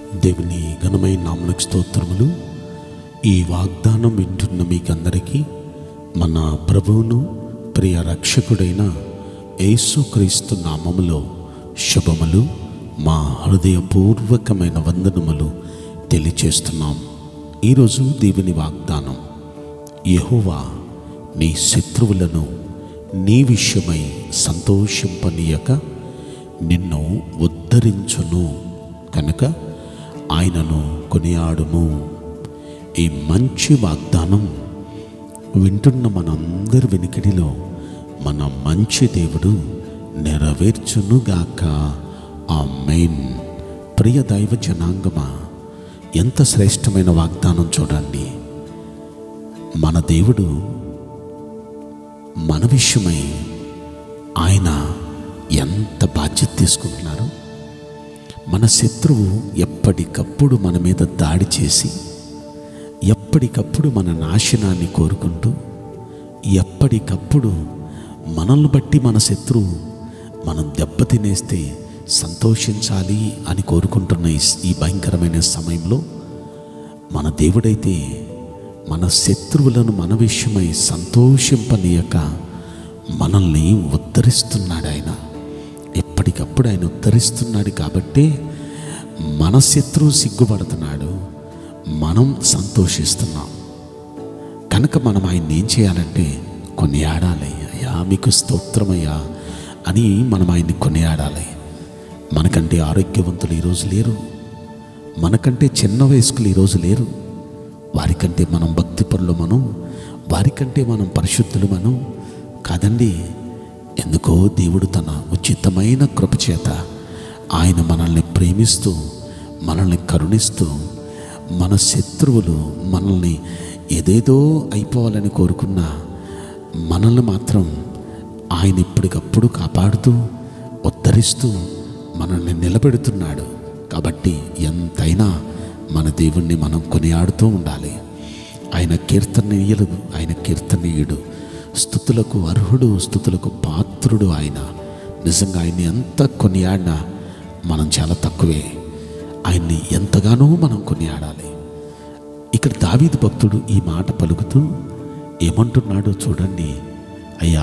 దేవుని ఘనమైన నామలకు స్తోత్రములు ఈ వాగ్దానం వింటున్న మీకందరికీ మన ప్రభువును ప్రియ రక్షకుడైన యేసుక్రీస్తు నామములో శుభములు మా హృదయపూర్వకమైన వందనములు తెలియచేస్తున్నాం ఈరోజు దేవుని వాగ్దానం యెహోవా నీ శత్రువులను నీ విషయమై సంతోషింపనీయక నిన్ను ఉద్ధరించును కనుక ఆయనను కొనియాడుము ఈ మంచి వాగ్దానం వింటున్న మనందరి వెనుకడిలో మన మంచి దేవుడు నెరవేర్చునుగాక ఆ మెయిన్ ప్రియ దైవ జనాంగమా ఎంత శ్రేష్టమైన వాగ్దానం చూడండి మన దేవుడు మన విషయమై ఆయన ఎంత బాధ్యత తీసుకుంటున్నారు మన శత్రువు ఎప్పటికప్పుడు మన మీద దాడి చేసి ఎప్పటికప్పుడు మన నాశనాన్ని కోరుకుంటూ ఎప్పటికప్పుడు మనల్ని బట్టి మన శత్రువు మనం దెబ్బతినేస్తే సంతోషించాలి అని కోరుకుంటున్న ఈ- ఈ భయంకరమైన సమయంలో మన దేవుడైతే మన శత్రువులను మన విషయమై సంతోషింపనీయక మనల్ని ఉద్ధరిస్తున్నాడు ఆయన ఎప్పటికప్పుడు ఆయన ఉద్ధరిస్తున్నాడు కాబట్టే మన శత్రువు సిగ్గుపడుతున్నాడు మనం సంతోషిస్తున్నాం కనుక మనం ఆయన్ని ఏం చేయాలంటే కొనియాడాలి అయ్యా మీకు స్తోత్రమయ్యా అని మనం ఆయన్ని కొనియాడాలి మనకంటే ఆరోగ్యవంతులు ఈరోజు లేరు మనకంటే చిన్న వయస్కులు ఈరోజు లేరు వారికంటే మనం భక్తి పనులు మనం వారికంటే మనం పరిశుద్ధులు మనం కాదండి ఎందుకో దేవుడు తన ఉచితమైన కృపచేత ఆయన మనల్ని ప్రేమిస్తూ మనల్ని కరుణిస్తూ మన శత్రువులు మనల్ని ఏదేదో అయిపోవాలని కోరుకున్న మనల్ని మాత్రం ఆయన ఇప్పటికప్పుడు కాపాడుతూ ఉద్ధరిస్తూ మనల్ని నిలబెడుతున్నాడు కాబట్టి ఎంతైనా మన దేవుణ్ణి మనం కొనియాడుతూ ఉండాలి ఆయన కీర్తనీయులు ఆయన కీర్తనీయుడు స్థుతులకు అర్హుడు స్థుతులకు పాత్రుడు ఆయన నిజంగా ఆయన్ని ఎంత కొనియాడినా మనం చాలా తక్కువే ఆయన్ని ఎంతగానో మనం కొనియాడాలి ఇక్కడ దావీదు భక్తుడు ఈ మాట పలుకుతూ ఏమంటున్నాడో చూడండి అయ్యా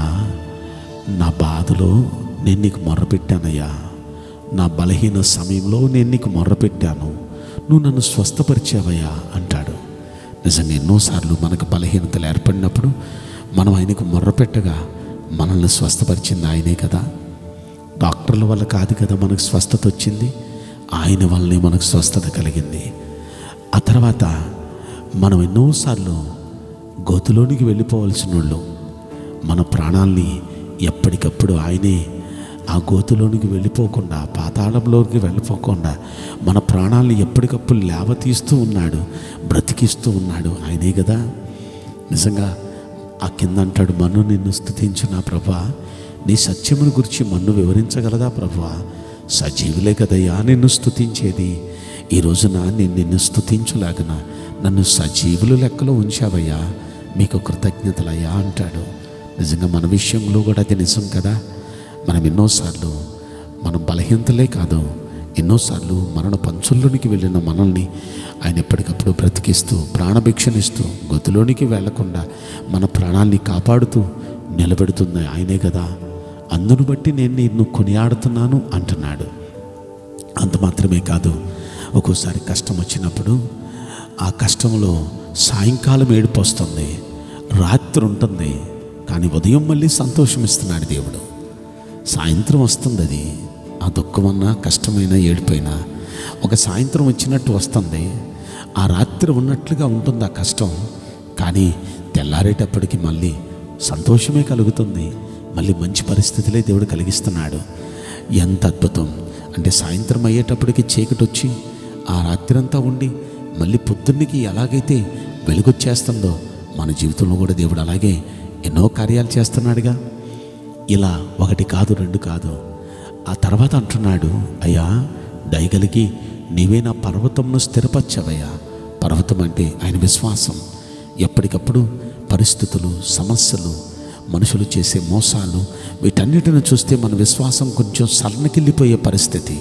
నా బాధలో నేను నీకు మొర్రపెట్టానయ్యా నా బలహీన సమయంలో నేను నీకు మొర్రపెట్టాను నువ్వు నన్ను స్వస్థపరిచావయ్యా అంటాడు నిజంగా ఎన్నోసార్లు మనకు బలహీనతలు ఏర్పడినప్పుడు మనం ఆయనకు మొర్రపెట్టగా మనల్ని స్వస్థపరిచింది ఆయనే కదా డాక్టర్ల వల్ల కాదు కదా మనకు స్వస్థత వచ్చింది ఆయన వల్లనే మనకు స్వస్థత కలిగింది ఆ తర్వాత మనం ఎన్నోసార్లు గోతులోనికి వెళ్ళిపోవలసిన వాళ్ళు మన ప్రాణాల్ని ఎప్పటికప్పుడు ఆయనే ఆ గోతులోనికి వెళ్ళిపోకుండా పాతాళంలోకి వెళ్ళిపోకుండా మన ప్రాణాల్ని ఎప్పటికప్పుడు లేవతీస్తూ ఉన్నాడు బ్రతికిస్తూ ఉన్నాడు ఆయనే కదా నిజంగా ఆ కింద అంటాడు మన్ను నిన్ను స్థుతించు నా ప్రభా నీ సత్యమును గురించి మన్ను వివరించగలదా ప్రభా సజీవులే కదయ్యా నిన్ను స్థుతించేది ఈ రోజున నేను నిన్ను స్థుతించులాగన నన్ను సజీవులు లెక్కలో ఉంచావయ్యా మీకు కృతజ్ఞతలయ్యా అంటాడు నిజంగా మన విషయంలో కూడా అది నిజం కదా మనం ఎన్నోసార్లు మనం బలహీనతలే కాదు ఎన్నోసార్లు మరణ పంచుల్లోనికి వెళ్ళిన మనల్ని ఆయన ఎప్పటికప్పుడు బ్రతికిస్తూ ప్రాణభిక్షనిస్తూ గొంతులోనికి వెళ్లకుండా మన ప్రాణాల్ని కాపాడుతూ నిలబెడుతుంది ఆయనే కదా అందును బట్టి నేను నిన్ను కొనియాడుతున్నాను అంటున్నాడు అంత మాత్రమే కాదు ఒక్కోసారి కష్టం వచ్చినప్పుడు ఆ కష్టంలో సాయంకాలం ఏడుపు వస్తుంది రాత్రి ఉంటుంది కానీ ఉదయం మళ్ళీ సంతోషం ఇస్తున్నాడు దేవుడు సాయంత్రం వస్తుంది అది ఆ దుఃఖమన్నా కష్టమైన ఏడిపోయినా ఒక సాయంత్రం వచ్చినట్టు వస్తుంది ఆ రాత్రి ఉన్నట్లుగా ఉంటుంది ఆ కష్టం కానీ తెల్లారేటప్పటికి మళ్ళీ సంతోషమే కలుగుతుంది మళ్ళీ మంచి పరిస్థితులే దేవుడు కలిగిస్తున్నాడు ఎంత అద్భుతం అంటే సాయంత్రం అయ్యేటప్పటికి చీకటి వచ్చి ఆ రాత్రంతా ఉండి మళ్ళీ పొద్దున్నకి ఎలాగైతే వెలుగొచ్చేస్తుందో మన జీవితంలో కూడా దేవుడు అలాగే ఎన్నో కార్యాలు చేస్తున్నాడుగా ఇలా ఒకటి కాదు రెండు కాదు ఆ తర్వాత అంటున్నాడు అయ్యా దయగలిగి నీవే నా పర్వతంను స్థిరపరచవయ్యా పర్వతం అంటే ఆయన విశ్వాసం ఎప్పటికప్పుడు పరిస్థితులు సమస్యలు మనుషులు చేసే మోసాలు వీటన్నిటిని చూస్తే మన విశ్వాసం కొంచెం సన్నకిల్లిపోయే పరిస్థితి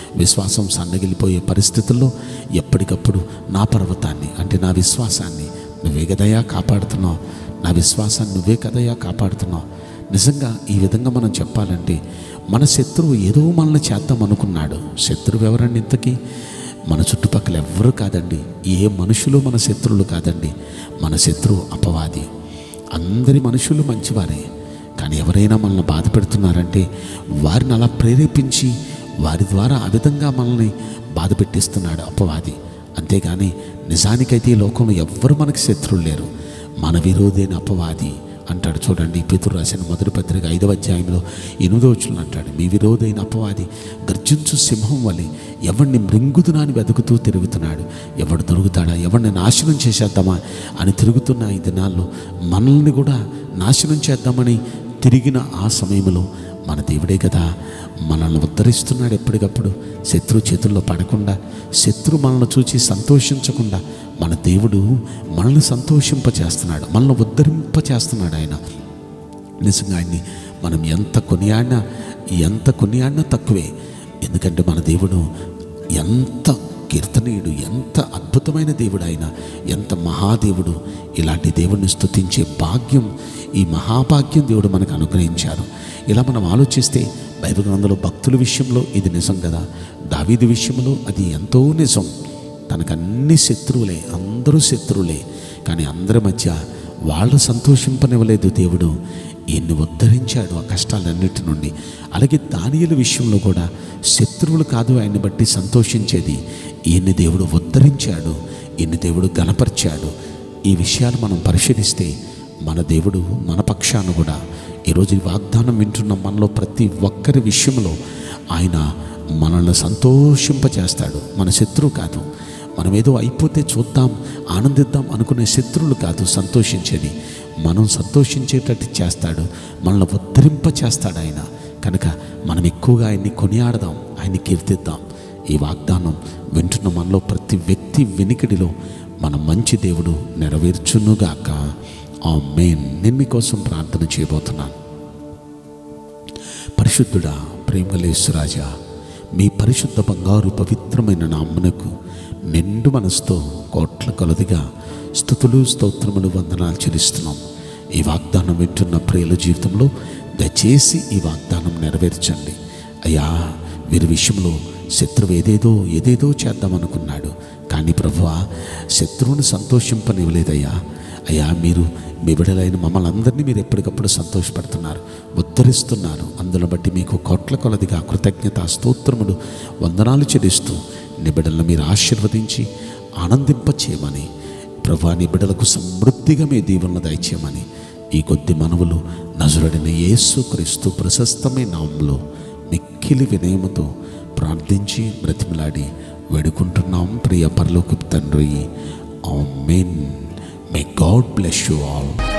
విశ్వాసం సన్నగిలిపోయే పరిస్థితుల్లో ఎప్పటికప్పుడు నా పర్వతాన్ని అంటే నా విశ్వాసాన్ని నువ్వే కదయా కాపాడుతున్నావు నా విశ్వాసాన్ని నువ్వే కదయా కాపాడుతున్నావు నిజంగా ఈ విధంగా మనం చెప్పాలంటే మన శత్రువు ఏదో మనల్ని చేద్దాం అనుకున్నాడు శత్రువు ఎవరండి ఇంతకీ మన చుట్టుపక్కల ఎవ్వరు కాదండి ఏ మనుషులు మన శత్రువులు కాదండి మన శత్రువు అపవాది అందరి మనుషులు మంచివారే కానీ ఎవరైనా మనల్ని బాధ పెడుతున్నారంటే వారిని అలా ప్రేరేపించి వారి ద్వారా ఆ విధంగా మనల్ని బాధ పెట్టిస్తున్నాడు అపవాది అంతేగాని నిజానికైతే ఈ లోకంలో ఎవ్వరు మనకి శత్రువులు లేరు మన విరోధైన అపవాది అంటాడు చూడండి పితురు రాసిన మొదటి పత్రిక ఐదవ అధ్యాయంలో ఎనిమిదో వచ్చులు అంటాడు మీ విరోధైన అపవాది గర్జించు సింహం వలె ఎవరిని మృంగుదునాని వెతుకుతూ తిరుగుతున్నాడు ఎవడు దొరుకుతాడా ఎవరిని నాశనం చేసేద్దామా అని తిరుగుతున్న ఈ దినాల్లో మనల్ని కూడా నాశనం చేద్దామని తిరిగిన ఆ సమయంలో మన దేవుడే కదా మనల్ని ఉద్ధరిస్తున్నాడు ఎప్పటికప్పుడు శత్రు చేతుల్లో పడకుండా శత్రు మనల్ని చూచి సంతోషించకుండా మన దేవుడు మనల్ని సంతోషింపచేస్తున్నాడు మనల్ని ఉద్ధరింపచేస్తున్నాడు ఆయన నిజంగా ఆయన్ని మనం ఎంత కొనియాడినా ఎంత కొనియాడినా తక్కువే ఎందుకంటే మన దేవుడు ఎంత కీర్తనీయుడు ఎంత అద్భుతమైన దేవుడు ఆయన ఎంత మహాదేవుడు ఇలాంటి దేవుడిని స్తుతించే భాగ్యం ఈ మహాభాగ్యం దేవుడు మనకు అనుగ్రహించారు ఇలా మనం ఆలోచిస్తే బైబిల్ గ్రంథంలో భక్తుల విషయంలో ఇది నిజం కదా దావీదు విషయంలో అది ఎంతో నిజం తనకు అన్ని శత్రువులే అందరూ శత్రువులే కానీ అందరి మధ్య వాళ్ళు సంతోషింపనివ్వలేదు దేవుడు ఈయన్ని ఉద్ధరించాడు ఆ కష్టాలన్నిటి నుండి అలాగే దానియుల విషయంలో కూడా శత్రువులు కాదు ఆయన్ని బట్టి సంతోషించేది ఈయన్ని దేవుడు ఉద్ధరించాడు ఈయన్ని దేవుడు గణపరిచాడు ఈ విషయాలు మనం పరిశీలిస్తే మన దేవుడు మన పక్షాన కూడా ఈరోజు ఈ వాగ్దానం వింటున్న మనలో ప్రతి ఒక్కరి విషయంలో ఆయన మనల్ని సంతోషింపచేస్తాడు మన శత్రువు కాదు మనం ఏదో అయిపోతే చూద్దాం ఆనందిద్దాం అనుకునే శత్రువులు కాదు సంతోషించేది మనం సంతోషించేటట్టు చేస్తాడు మనల్ని ఉద్ధరింప చేస్తాడు ఆయన కనుక మనం ఎక్కువగా ఆయన్ని కొనియాడదాం ఆయన్ని కీర్తిద్దాం ఈ వాగ్దానం వింటున్న మనలో ప్రతి వ్యక్తి వెనికిడిలో మన మంచి దేవుడు నెరవేర్చునుగాక ఆ మెయిన్ నేను మీకోసం ప్రార్థన చేయబోతున్నాను పరిశుద్ధుడా ప్రేమలేశ్వరాజా మీ పరిశుద్ధ బంగారు పవిత్రమైన నామ్మునకు నిండు మనసుతో కోట్ల కొలదిగా స్థుతులు స్తోత్రములు వందనాలు చెల్లిస్తున్నాం ఈ వాగ్దానం వింటున్న ప్రియుల జీవితంలో దయచేసి ఈ వాగ్దానం నెరవేర్చండి అయ్యా వీరి విషయంలో శత్రువు ఏదేదో ఏదేదో చేద్దామనుకున్నాడు కానీ ప్రభువా శత్రువుని సంతోషింపనివ్వలేదయ్యా అయ్యా మీరు మీ బిడలైన మమ్మల్ని అందరినీ మీరు ఎప్పటికప్పుడు సంతోషపడుతున్నారు ఉద్ధరిస్తున్నారు అందులో బట్టి మీకు కోట్ల కొలదిగా కృతజ్ఞత స్తోత్రములు వందనాలు చెల్లిస్తూ నీ బిడ్డలను మీరు ఆశీర్వదించి ఆనందింప చేయమని ప్రభా నీ బిడ్డలకు సమృద్ధిగా మీ దీవెనలు దయచేయమని ఈ కొద్ది మనవులు నజరుడిన యేసు క్రీస్తు ప్రశస్తమైన నామంలో మిక్కిలి వినయముతో ప్రార్థించి బ్రతిమలాడి వేడుకుంటున్నాం ప్రియ పరలోకి తండ్రి amen may God bless you all